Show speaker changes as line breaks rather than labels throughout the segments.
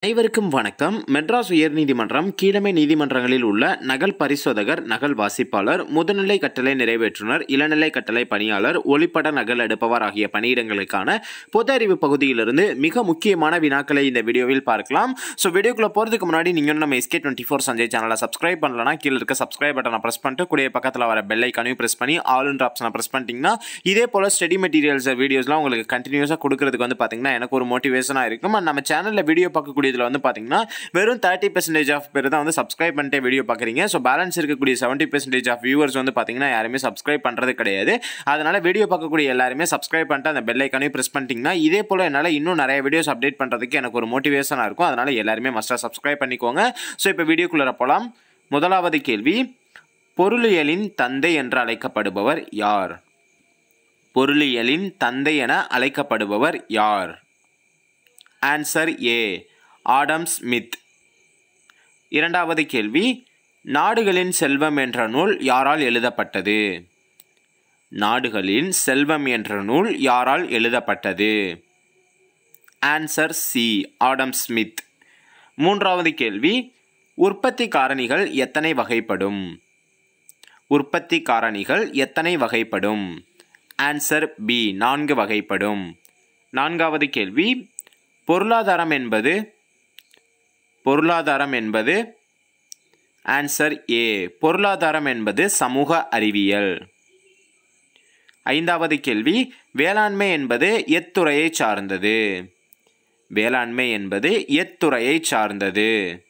அனைவருக்கும் வணக்கம் மெட்ராஸ் உயர்நீதிமன்றம் கீழமை நீதிமன்றங்களில் உள்ள நகல் பரிசோதகர் நகல் வாசிப்பாளர் முதுநிலை கட்டளை நிறைவேற்றுனர் இளநிலை கட்டளை பணியாளர் ஒளிப்பட நகல் எடுப்பவர் ஆகிய பணியிடங்களுக்கான பொது அறிவு பகுதியிலிருந்து மிக முக்கியமான வினாக்களை இந்த வீடியோவில் பார்க்கலாம் ஸோ வீடியோக்குள்ள போகிறதுக்கு முன்னாடி நீங்கள் நம்ம எஸ்கே டுவெண்ட்டி ஃபோர் சஞ்சய் சேனலை சப்ஸ்கிரைப் பண்ணலனா கீழே இருக்க சப்ஸ்கிரைப் பட்டனை ப்ரெஸ் பண்ணிட்டு கூடிய பக்கத்தில் வர பெல் ஐக்கானையும் ப்ரெஸ் பண்ணி ஆல்ன்ற ஆப்ஷனை ப்ரெஸ் பண்ணிட்டீங்கன்னா இதே போல் ஸ்டடி மெட்டீரியல்ஸ் வீடியோஸ்லாம் உங்களுக்கு கண்டினியூஸாக கொடுக்கறதுக்கு வந்து பார்த்தீங்கன்னா எனக்கு ஒரு மோட்டிவேஷனாக இருக்கும் And நம்ம சேனலில் வீடியோ பார்க்கக்கூடியதில் வந்து பார்த்தீங்கன்னா வெறும் தேர்ட்டி பர்சன்டேஜ் ஆஃப் பேர் தான் வந்து சப்ஸ்கிரைப் பண்ணிட்டே வீடியோ பார்க்குறீங்க ஸோ பேலன்ஸ் இருக்கக்கூடிய செவன்ட்டி பர்சன்டேஜ் ஆஃப் வியூவர்ஸ் வந்து பார்த்தீங்கன்னா யாருமே சப்ஸ்கிரைப் பண்ணுறது கிடையாது அதனால் வீடியோ பார்க்கக்கூடிய எல்லாருமே சப்ஸ்கிரைப் பண்ணிட்டு அந்த பெல் ஐக்கானையும் ப்ரெஸ் பண்ணிட்டீங்கன்னா இதே போல் என்னால் இன்னும் நிறைய வீடியோஸ் அப்டேட் பண்ணுறதுக்கு எனக்கு ஒரு மோட்டிவேஷனாக இருக்கும் அதனால் எல்லாருமே மஸ்ட்டாக சப்ஸ்கிரைப் பண்ணிக்கோங்க ஸோ இப்போ வீடியோக்குள்ளே போகலாம் முதலாவது கேள்வி பொருளியலின் தந்தை என்று அழைக்கப்படுபவர் யார் பொருளியலின் தந்தை என அழைக்கப்படுபவர் யார் ஆன்சர் ஏ ஆடம் ஸ்மித் இரண்டாவது கேள்வி நாடுகளின் செல்வம் என்ற நூல் யாரால் எழுதப்பட்டது நாடுகளின் செல்வம் என்ற நூல் யாரால் எழுதப்பட்டது ஆன்சர் சி ஆடம் ஸ்மித் மூன்றாவது கேள்வி உற்பத்தி காரணிகள் எத்தனை வகைப்படும் உற்பத்தி காரணிகள் எத்தனை வகைப்படும் ஆன்சர் பி நான்கு வகைப்படும் நான்காவது கேள்வி பொருளாதாரம் என்பது பொருளாதாரம் என்பது ஆன்சர் ஏ பொருளாதாரம் என்பது சமூக அறிவியல் ஐந்தாவது கேள்வி வேளாண்மை என்பது எத்துறையை சார்ந்தது வேளாண்மை என்பது எத்துறையை சார்ந்தது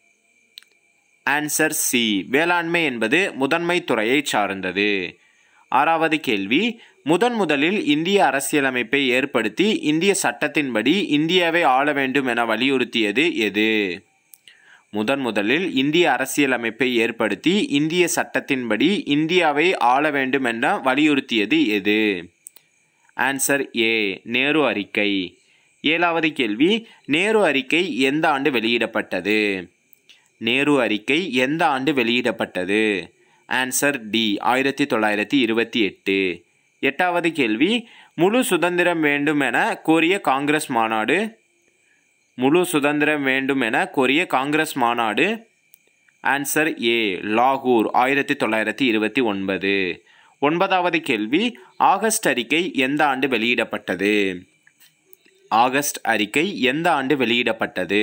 ஆன்சர் சி வேளாண்மை என்பது முதன்மை துறையை சார்ந்தது ஆறாவது கேள்வி முதன் முதலில் இந்திய அரசியலமைப்பை ஏற்படுத்தி இந்திய சட்டத்தின்படி இந்தியாவை ஆள வேண்டும் என வலியுறுத்தியது எது முதன் முதலில் இந்திய அரசியலமைப்பை ஏற்படுத்தி இந்திய சட்டத்தின்படி இந்தியாவை ஆள வேண்டும் என வலியுறுத்தியது எது ஆன்சர் ஏ நேரு அறிக்கை ஏழாவது கேள்வி நேரு அறிக்கை எந்த ஆண்டு வெளியிடப்பட்டது நேரு அறிக்கை எந்த ஆண்டு வெளியிடப்பட்டது ஆன்சர் டி ஆயிரத்தி தொள்ளாயிரத்தி இருபத்தி எட்டு எட்டாவது கேள்வி முழு சுதந்திரம் வேண்டும் என கோரிய காங்கிரஸ் மாநாடு முழு சுதந்திரம் வேண்டும் என கோரிய காங்கிரஸ் மாநாடு ஆன்சர் ஏ லாகூர் ஆயிரத்தி தொள்ளாயிரத்தி இருபத்தி ஒன்பது ஒன்பதாவது கேள்வி ஆகஸ்ட் அறிக்கை எந்த ஆண்டு வெளியிடப்பட்டது ஆகஸ்ட் அறிக்கை எந்த ஆண்டு வெளியிடப்பட்டது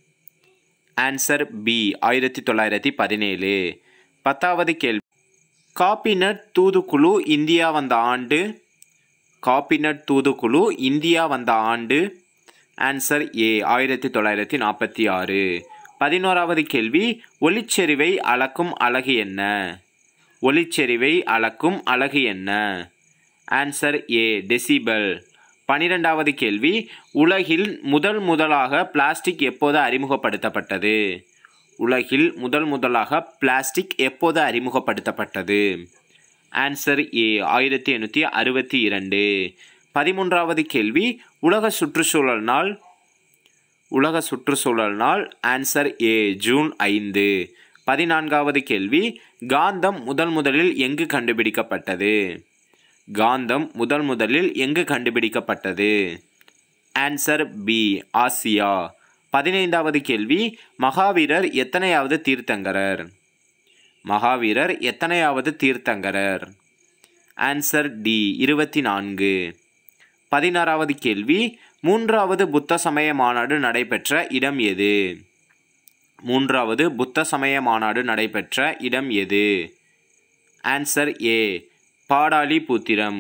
ஆன்சர் பி ஆயிரத்தி தொள்ளாயிரத்தி பதினேழு பத்தாவது கேள்வி காப்பினட் தூதுக்குழு இந்தியா வந்த ஆண்டு காப்பினட் தூதுக்குழு இந்தியா வந்த ஆண்டு ஆன்சர் ஏ ஆயிரத்தி தொள்ளாயிரத்தி நாற்பத்தி ஆறு பதினோராவது கேள்வி ஒளிச்செறிவை அளக்கும் அலகு என்ன ஒளிச்செறிவை அளக்கும் அலகு என்ன ஆன்சர் ஏ டெசிபல் பனிரெண்டாவது கேள்வி உலகில் முதல் முதலாக பிளாஸ்டிக் எப்போது அறிமுகப்படுத்தப்பட்டது உலகில் முதல் முதலாக பிளாஸ்டிக் எப்போது அறிமுகப்படுத்தப்பட்டது ஆன்சர் ஏ ஆயிரத்தி எண்ணூற்றி அறுபத்தி இரண்டு பதிமூன்றாவது கேள்வி உலக சுற்றுச்சூழல் நாள் உலக சுற்றுச்சூழல் நாள் ஆன்சர் ஏ ஜூன் ஐந்து பதினான்காவது கேள்வி காந்தம் முதல் முதலில் எங்கு கண்டுபிடிக்கப்பட்டது காந்தம் முதல் முதலில் எங்கு கண்டுபிடிக்கப்பட்டது ஆன்சர் பி ஆசியா பதினைந்தாவது கேள்வி மகாவீரர் எத்தனையாவது தீர்த்தங்கரர் மகாவீரர் எத்தனையாவது தீர்த்தங்கரர் ஆன்சர் டி இருபத்தி நான்கு பதினாறாவது கேள்வி மூன்றாவது புத்த சமய மாநாடு நடைபெற்ற இடம் எது மூன்றாவது புத்த சமய மாநாடு நடைபெற்ற இடம் எது ஆன்சர் ஏ பாடாலி புத்திரம்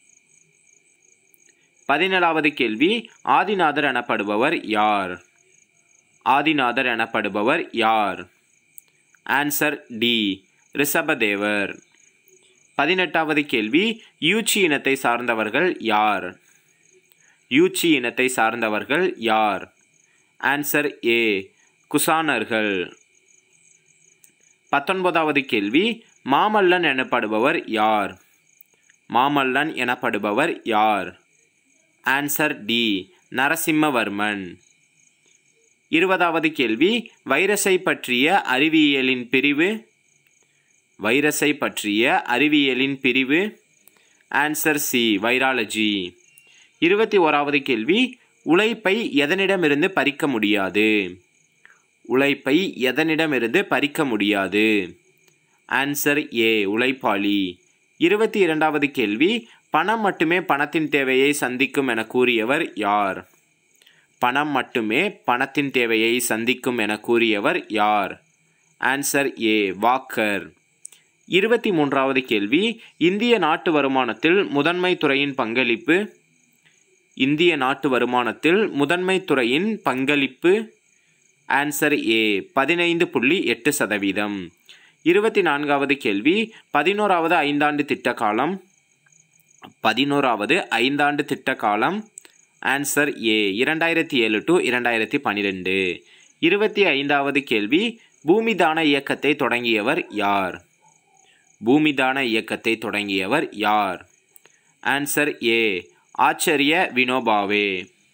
பதினேழாவது கேள்வி ஆதிநாதர் எனப்படுபவர் யார் ஆதிநாதர் எனப்படுபவர் யார் ஆன்சர் டி ரிஷபதேவர் பதினெட்டாவது கேள்வி யூச்சி இனத்தை சார்ந்தவர்கள் யார் யூச்சி இனத்தை சார்ந்தவர்கள் யார் ஆன்சர் ஏ குசானர்கள் பத்தொன்பதாவது கேள்வி மாமல்லன் எனப்படுபவர் யார் மாமல்லன் எனப்படுபவர் யார் ஆன்சர் டி நரசிம்மவர்மன் இருபதாவது கேள்வி வைரஸை பற்றிய அறிவியலின் பிரிவு வைரஸை பற்றிய அறிவியலின் பிரிவு ஆன்சர் சி வைராலஜி இருபத்தி ஓராவது கேள்வி உழைப்பை எதனிடமிருந்து பறிக்க முடியாது உழைப்பை எதனிடமிருந்து பறிக்க முடியாது ஆன்சர் ஏ உழைப்பாளி இருபத்தி இரண்டாவது கேள்வி பணம் மட்டுமே பணத்தின் தேவையை சந்திக்கும் என கூறியவர் யார் பணம் மட்டுமே பணத்தின் தேவையை சந்திக்கும் என கூறியவர் யார் ஆன்சர் ஏ வாக்கர் இருபத்தி மூன்றாவது கேள்வி இந்திய நாட்டு வருமானத்தில் முதன்மை துறையின் பங்களிப்பு இந்திய நாட்டு வருமானத்தில் முதன்மை துறையின் பங்களிப்பு ஆன்சர் ஏ பதினைந்து புள்ளி எட்டு சதவீதம் இருபத்தி நான்காவது கேள்வி பதினோராவது ஐந்தாண்டு திட்ட காலம் பதினோராவது ஐந்தாண்டு திட்ட காலம் ஆன்சர் ஏ இரண்டாயிரத்தி ஏழு டு இரண்டாயிரத்தி பன்னிரெண்டு இருபத்தி ஐந்தாவது கேள்வி பூமிதான இயக்கத்தை தொடங்கியவர் யார் பூமிதான இயக்கத்தை தொடங்கியவர் யார் ஆன்சர் ஏ ஆச்சரிய வினோபாவே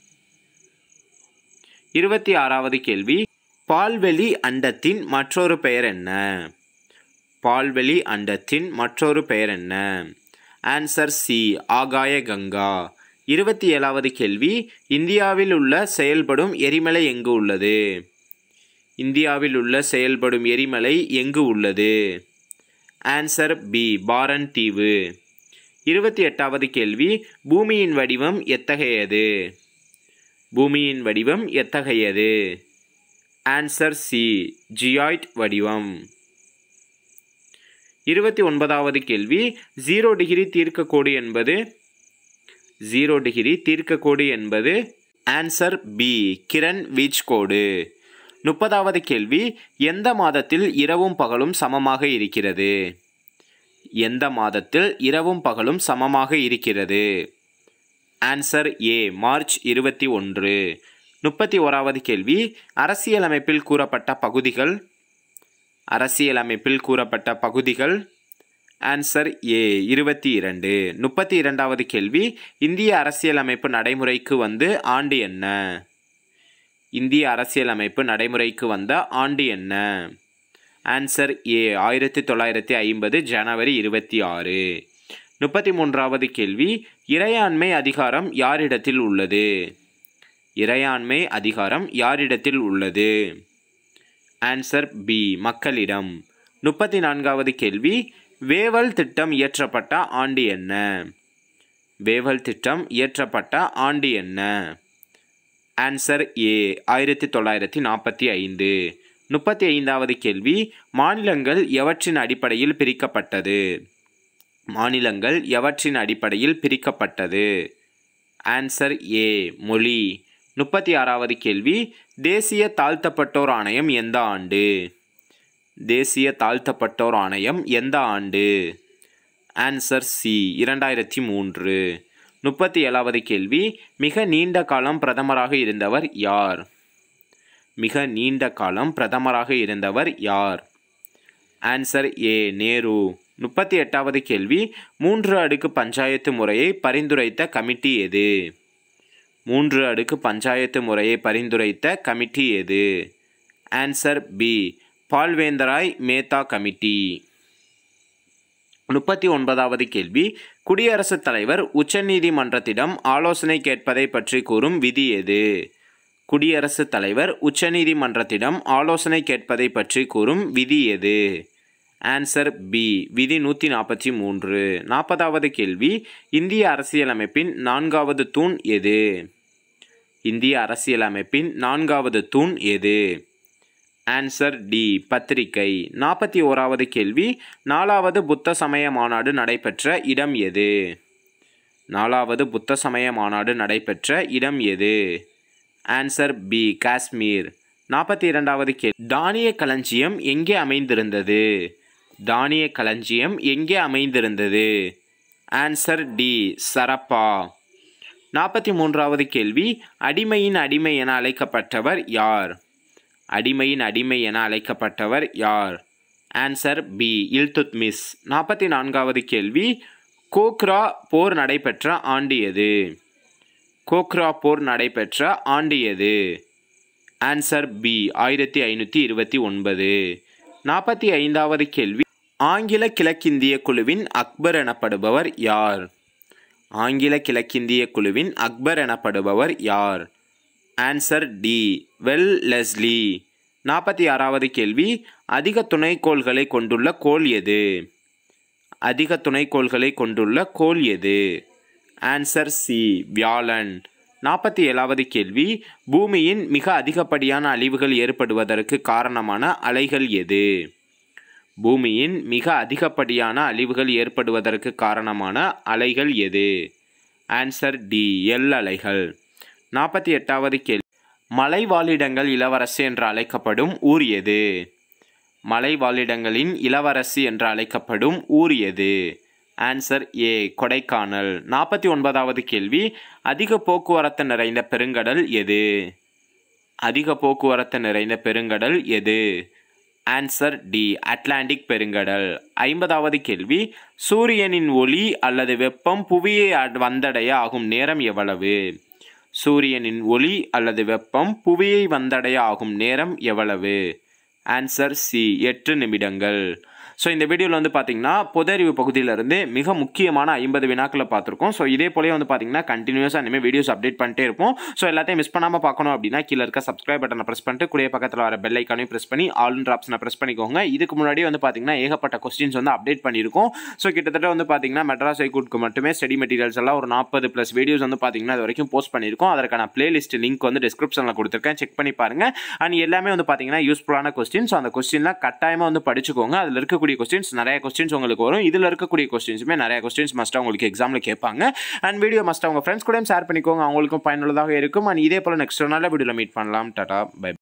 இருபத்தி ஆறாவது கேள்வி பால்வெளி அண்டத்தின் மற்றொரு பெயர் என்ன பால்வெளி அண்டத்தின் மற்றொரு பெயர் என்ன ஆன்சர் சி ஆகாய கங்கா இருபத்தி ஏழாவது கேள்வி இந்தியாவில் உள்ள செயல்படும் எரிமலை எங்கு உள்ளது இந்தியாவில் உள்ள செயல்படும் எரிமலை எங்கு உள்ளது ஆன்சர் பி பாரன் தீவு இருபத்தி எட்டாவது கேள்வி பூமியின் வடிவம் எத்தகையது பூமியின் வடிவம் எத்தகையது ஆன்சர் சி ஜியாய்ட் வடிவம் இருபத்தி ஒன்பதாவது கேள்வி ஜீரோ டிகிரி தீர்க்கக்கோடு என்பது ஜீரோ டிகிரி தீர்க்கக்கோடு என்பது ஆன்சர் பி கிரண் வீச் கோடு முப்பதாவது கேள்வி எந்த மாதத்தில் இரவும் பகலும் சமமாக இருக்கிறது எந்த மாதத்தில் இரவும் பகலும் சமமாக இருக்கிறது ஆன்சர் ஏ மார்ச் இருபத்தி ஒன்று முப்பத்தி ஓராவது கேள்வி அரசியலமைப்பில் கூறப்பட்ட பகுதிகள் அரசியலமைப்பில் கூறப்பட்ட பகுதிகள் ஆன்சர் ஏ இருபத்தி இரண்டு முப்பத்தி இரண்டாவது கேள்வி இந்திய அரசியலமைப்பு நடைமுறைக்கு வந்து ஆண்டு என்ன இந்திய அரசியலமைப்பு நடைமுறைக்கு வந்த ஆண்டு என்ன ஆன்சர் ஏ ஆயிரத்தி தொள்ளாயிரத்தி ஐம்பது ஜனவரி இருபத்தி ஆறு முப்பத்தி மூன்றாவது கேள்வி இறையாண்மை அதிகாரம் யாரிடத்தில் உள்ளது இறையாண்மை அதிகாரம் யாரிடத்தில் உள்ளது ஆன்சர் பி மக்களிடம் முப்பத்தி நான்காவது கேள்வி வேவல் திட்டம் இயற்றப்பட்ட ஆண்டு என்ன வேவல் திட்டம் இயற்றப்பட்ட ஆண்டு என்ன ஆன்சர் ஏ ஆயிரத்தி தொள்ளாயிரத்தி நாற்பத்தி ஐந்து முப்பத்தி ஐந்தாவது கேள்வி மாநிலங்கள் எவற்றின் அடிப்படையில் பிரிக்கப்பட்டது மாநிலங்கள் எவற்றின் அடிப்படையில் பிரிக்கப்பட்டது ஆன்சர் ஏ மொழி முப்பத்தி ஆறாவது கேள்வி தேசிய தாழ்த்தப்பட்டோர் ஆணையம் எந்த ஆண்டு தேசிய தாழ்த்தப்பட்டோர் ஆணையம் எந்த ஆண்டு ஆன்சர் சி இரண்டாயிரத்தி மூன்று முப்பத்தி ஏழாவது கேள்வி மிக நீண்ட காலம் பிரதமராக இருந்தவர் யார் மிக நீண்ட காலம் பிரதமராக இருந்தவர் யார் ஆன்சர் ஏ நேரு முப்பத்தி எட்டாவது கேள்வி மூன்று அடுக்கு பஞ்சாயத்து முறையை பரிந்துரைத்த கமிட்டி எது மூன்று அடுக்கு பஞ்சாயத்து முறையை பரிந்துரைத்த கமிட்டி எது answer B Balwantrai Mehta committee முப்பத்தி ஒன்பதாவது கேள்வி குடியரசுத் தலைவர் உச்சநீதிமன்றத்திடம் ஆலோசனை கேட்பதை பற்றி கூறும் விதி எது குடியரசுத் தலைவர் உச்சநீதிமன்றத்திடம் ஆலோசனை கேட்பதை பற்றி கூறும் விதி எது ஆன்சர் பி விதி நூற்றி நாற்பத்தி மூன்று நாற்பதாவது கேள்வி இந்திய அரசியலமைப்பின் நான்காவது தூண் எது இந்திய அரசியலமைப்பின் நான்காவது தூண் எது ஆன்சர் டி பத்திரிகை நாற்பத்தி ஓராவது கேள்வி நாலாவது புத்த சமய மாநாடு நடைபெற்ற இடம் எது நாலாவது புத்த சமய மாநாடு நடைபெற்ற இடம் எது ஆன்சர் பி காஷ்மீர் நாற்பத்தி இரண்டாவது கேள்வி தானிய களஞ்சியம் எங்கே அமைந்திருந்தது தானிய களஞ்சியம் எங்கே அமைந்திருந்தது ஆன்சர் டி சரப்பா நாற்பத்தி மூன்றாவது கேள்வி அடிமையின் அடிமை என அழைக்கப்பட்டவர் யார் அடிமையின் அடிமை என அழைக்கப்பட்டவர் யார் ஆன்சர் பி இல்துத்மிஸ் நாற்பத்தி நான்காவது கேள்வி கோக்ரா போர் நடைபெற்ற ஆண்டு எது கோக்ரா போர் நடைபெற்ற ஆண்டு எது ஆன்சர் பி ஆயிரத்தி ஐநூற்றி இருபத்தி ஒன்பது நாற்பத்தி ஐந்தாவது கேள்வி ஆங்கில கிழக்கிந்திய குழுவின் அக்பர் எனப்படுபவர் யார் ஆங்கில கிழக்கிந்திய குழுவின் அக்பர் எனப்படுபவர் யார் ஆன்சர் டி வெல் லெஸ்லி நாற்பத்தி ஆறாவது கேள்வி அதிக துணைக்கோள்களை கொண்டுள்ள கோள் எது அதிக துணைக்கோள்களை கொண்டுள்ள கோள் எது ஆன்சர் சி வியாழன் நாற்பத்தி ஏழாவது கேள்வி பூமியின் மிக அதிகப்படியான அழிவுகள் ஏற்படுவதற்கு காரணமான அலைகள் எது பூமியின் மிக அதிகப்படியான அழிவுகள் ஏற்படுவதற்கு காரணமான அலைகள் எது ஆன்சர் டி எல் அலைகள் நாற்பத்தி எட்டாவது கேள்வி மலை வாழிடங்கள் இளவரசி என்று அழைக்கப்படும் ஊர் எது மலை வாழிடங்களின் இளவரசி என்று அழைக்கப்படும் ஊர் எது ஆன்சர் ஏ கொடைக்கானல் நாற்பத்தி ஒன்பதாவது கேள்வி அதிக போக்குவரத்து நிறைந்த பெருங்கடல் எது அதிக போக்குவரத்து நிறைந்த பெருங்கடல் எது ஆன்சர் டி அட்லாண்டிக் பெருங்கடல் ஐம்பதாவது கேள்வி சூரியனின் ஒளி அல்லது வெப்பம் புவியை அ- வந்தடைய ஆகும் நேரம் எவ்வளவு சூரியனின் ஒளி அல்லது வெப்பம் புவியை வந்தடைய ஆகும் நேரம் எவ்வளவு ஆன்சர் சி எட்டு நிமிடங்கள் ஸோ இந்த வீடியோவில் வந்து பார்த்தீங்கன்னா பொதறிவு பகுதியிலிருந்து மிக முக்கியமான ஐம்பது வினாக்களை பார்த்துருக்கோம் ஸோ இதே போலயே வந்து பார்த்தீங்கன்னா கண்டினியூஸாக இனிமேல் வீடியோஸ் அப்டேட் பண்ணிட்டே இருப்போம் ஸோ எல்லாத்தையும் மிஸ் பண்ணாமல் பார்க்கணும் அப்படின்னா கீழே இருக்க சப்ஸ்கிரைப் பட்டனை ப்ரெஸ் பண்ணிட்டு கூடிய பக்கத்தில் வர பெல் ஐக்கானையும் ப்ரெஸ் பண்ணி ஆல்ன்ற ஆப்ஷனை ப்ரெஸ் பண்ணிக்கோங்க இதுக்கு முன்னாடி வந்து பார்த்தீங்கன்னா ஏகப்பட்ட கொஸ்டின்ஸ் வந்து அப்டேட் பண்ணியிருக்கோம் ஸோ கிட்டத்தட்ட வந்து பார்த்தீங்கன்னா மெட்ராஸ் ஹைகோர்ட்டுக்கு மட்டுமே ஸ்டடி மெட்டீரியல்ஸ் எல்லாம் ஒரு நாற்பது ப்ளஸ் வீடியோஸ் வந்து பார்த்தீங்கன்னா இது வரைக்கும் போஸ்ட் பண்ணியிருக்கோம் அதற்கான பிளேலிஸ்ட் லிங்க் வந்து டிஸ்கிரிப்ஷனில் கொடுத்துருக்கேன் செக் பண்ணி பாருங்க அண்ட் எல்லாமே வந்து பார்த்தீங்கன்னா யூஸ்ஃபுல்லான கொஸ்டின்ஸ் அந்த கொஸ்டின்லாம் கட்டாயமாக வந்து படிச்சுக்கோங்க அதில் இருக்கக்கூடிய கொஸ்டின்ஸ் நிறைய கொஸ்டின்ஸ் உங்களுக்கு வரும் இதில் இருக்கக்கூடிய கொஸ்டின்ஸுமே நிறைய கொஸ்டின்ஸ் மஸ்ட்டாக உங்களுக்கு எக்ஸாமில் கேட்பாங்க அண்ட் வீடியோ மஸ்ட்டாக உங்கள் ஃப்ரெண்ட்ஸ் கூடயும் ஷேர் பண்ணிக்கோங்க அவங்களுக்கும் பயனுள்ளதாக இருக்கும் அண்ட் இதே போல் நெக்ஸ்ட் நாளில் வீடியோவில் மீட் பண்ணலாம் டாடா பை